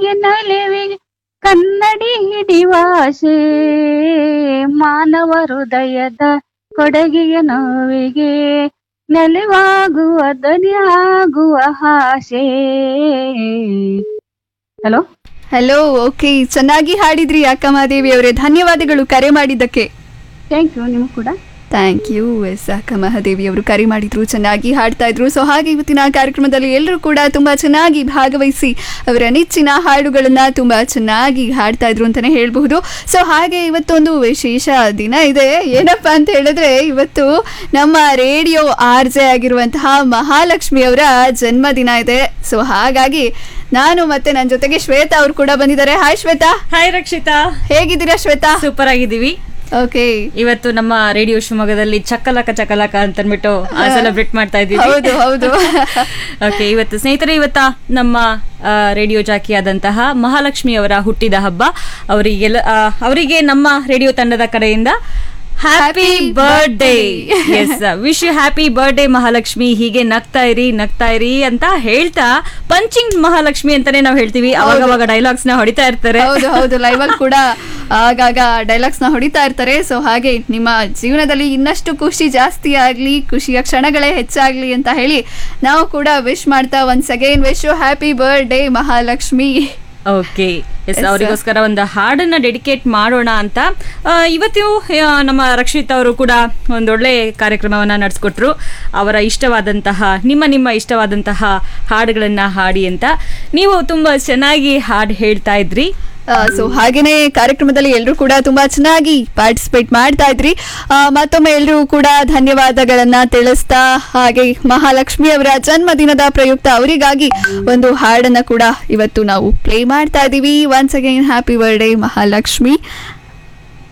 ನಲಿವಿಗೆ ನಲಿವಿಗೆ ಕನ್ನಡಿ ಹಿಡಿವಾಸೆ ಮಾನವ ಹೃದಯದ ಕೊಡಗಿಯ ನೋವಿಗೆ ನಲಿವಾಗುವ ದನಿಯಾಗುವ ಆಸೆ ಹಲೋ ಹಲೋ ಓಕೆ ಚೆನ್ನಾಗಿ ಹಾಡಿದ್ರಿ ಅಕ್ಕ ಮಹಾದೇವಿ ಅವರೇ ಧನ್ಯವಾದಗಳು ಕರೆ ಮಾಡಿದ್ದಕ್ಕೆ ಥ್ಯಾಂಕ್ ಯು ನಿಮ್ಗೆ ಕೂಡ ಥ್ಯಾಂಕ್ ಯು ಎಸ್ ಅಕ್ಕ ಮಹಾದೇವಿ ಅವರು ಕರೆ ಮಾಡಿದ್ರು ಚೆನ್ನಾಗಿ ಹಾಡ್ತಾ ಇದ್ರು ಸೊ ಹಾಗೆ ಇವತ್ತಿನ ಕಾರ್ಯಕ್ರಮದಲ್ಲಿ ಎಲ್ಲರೂ ಕೂಡ ತುಂಬಾ ಚೆನ್ನಾಗಿ ಭಾಗವಹಿಸಿ ಅವರ ನೆಚ್ಚಿನ ಹಾಡುಗಳನ್ನ ತುಂಬಾ ಚೆನ್ನಾಗಿ ಹಾಡ್ತಾ ಇದ್ರು ಅಂತಾನೆ ಹೇಳ್ಬಹುದು ಸೊ ಹಾಗೆ ಇವತ್ತೊಂದು ವಿಶೇಷ ದಿನ ಇದೆ ಏನಪ್ಪಾ ಅಂತ ಹೇಳಿದ್ರೆ ಇವತ್ತು ನಮ್ಮ ರೇಡಿಯೋ ಆರ್ ಜೆ ಆಗಿರುವಂತಹ ಮಹಾಲಕ್ಷ್ಮಿ ಅವರ ಜನ್ಮದಿನ ಇದೆ ಸೊ ಹಾಗಾಗಿ ನಾನು ಮತ್ತೆ ನನ್ನ ಜೊತೆಗೆ ಶ್ವೇತಾ ಅವರು ಕೂಡ ಬಂದಿದ್ದಾರೆ ಹಾಯ್ ಶ್ವೇತಾ ಹಾಯ್ ರಕ್ಷಿತಾ ಹೇಗಿದ್ದೀರಾ ಶ್ವೇತಾ ಸೂಪರ್ ಆಗಿದ್ದೀವಿ ಓಕೆ ಇವತ್ತು ನಮ್ಮ ರೇಡಿಯೋ ಶಿವಮೊಗ್ಗದಲ್ಲಿ ಚಕ್ಕಲಕ ಚಕ್ಕಲಕ ಅಂತ ಅಂದ್ಬಿಟ್ಟು ಸೆಲೆಬ್ರೇಟ್ ಮಾಡ್ತಾ ಇದ್ದೀವಿ ಹೌದು ಹೌದು ಓಕೆ ಇವತ್ತು ಸ್ನೇಹಿತರೆ ಇವತ್ತ ನಮ್ಮ ಆ, ರೇಡಿಯೋ ಜಾಕಿ ಆದಂತಹ ಮಹಾಲಕ್ಷ್ಮಿ ಅವರ ಹುಟ್ಟಿದ ಹಬ್ಬ ಅವರಿಗೆಲ್ಲ ಆ, ಅವರಿಗೆ ನಮ್ಮ ರೇಡಿಯೋ ತಂಡದ ಕಡೆಯಿಂದ happy birthday yes wish you happy birthday Mahalakshmi ಹೀಗೆ ನಗ್ತಾ ಇರಿ ನಗ್ತಾ ಇರಿ ಅಂತ ಹೇಳ್ತಾ ಪಂಚಿಂಗ್ ಮಹಾಲಕ್ಷ್ಮಿ ಅಂತಾನೆ ನಾವು ಹೇಳ್ತೀವಿ ಅವಾಗ ಅವಾಗ ಡೈಲಾಗ್ಸ್ ನ ಹೊಡಿತಾ ಇರ್ತಾರೆ ಹೌದು ಹೌದು ಲೈವ್ ಅಲ್ಲಿ ಕೂಡ ಆಗಾಗ ಡೈಲಾಗ್ಸ್ ನ ಹೊಡಿತಾ ಇರ್ತಾರೆ ಸೊ ಹಾಗೆ ನಿಮ್ಮ ಜೀವನದಲ್ಲಿ ಇನ್ನಷ್ಟು ಖುಷಿ ಜಾಸ್ತಿ ಆಗ್ಲಿ ಖುಷಿಯ ಕ್ಷಣಗಳೇ ಹೆಚ್ಚಾಗ್ಲಿ ಅಂತ ಹೇಳಿ ನಾವು ಕೂಡ ವಿಶ್ ಮಾಡ್ತಾ once again wish you happy birthday Mahalakshmi okay yes Yes, ಅವರಿಗೋಸ್ಕರ ಒಂದು ಹಾಡನ್ನ ಡೆಡಿಕೇಟ್ ಮಾಡೋಣ ಅಂತ ಆ, ಇವತ್ತು ಆ, ನಮ್ಮ ರಕ್ಷಿತ್ ಅವರು ಕೂಡ ಒಂದೊಳ್ಳೆ ಕಾರ್ಯಕ್ರಮವನ್ನ ನಡೆಸ್ಕೊಟ್ರು ಅವರ ಇಷ್ಟವಾದಂತಹ ನಿಮ್ಮ ನಿಮ್ಮ ಇಷ್ಟವಾದಂತಹ ಹಾಡುಗಳನ್ನ ಹಾಡಿ ಅಂತ ನೀವು ತುಂಬಾ ಚೆನ್ನಾಗಿ ಹಾಡು ಹೇಳ್ತಾ ಇದ್ರಿ ಸೊ ಹಾಗೇನೆ ಕಾರ್ಯಕ್ರಮದಲ್ಲಿ ಎಲ್ಲರೂ ಕೂಡ ತುಂಬಾ ಚೆನ್ನಾಗಿ ಪಾರ್ಟಿಸಿಪೇಟ್ ಮಾಡ್ತಾ ಇದ್ರಿ ಆ, ಮತ್ತೊಮ್ಮೆ ಎಲ್ಲರೂ ಕೂಡ ಧನ್ಯವಾದಗಳನ್ನ ತಿಳಿಸ್ತಾ ಹಾಗೆ ಮಹಾಲಕ್ಷ್ಮಿ ಅವರ ಜನ್ಮದಿನದ ಪ್ರಯುಕ್ತ ಅವರಿಗಾಗಿ ಒಂದು ಹಾಡನ್ನ ಕೂಡ ಇವತ್ತು ನಾವು ಪ್ಲೇ ಮಾಡ್ತಾ ಇದೀವಿ once again happy birthday Mahalakshmi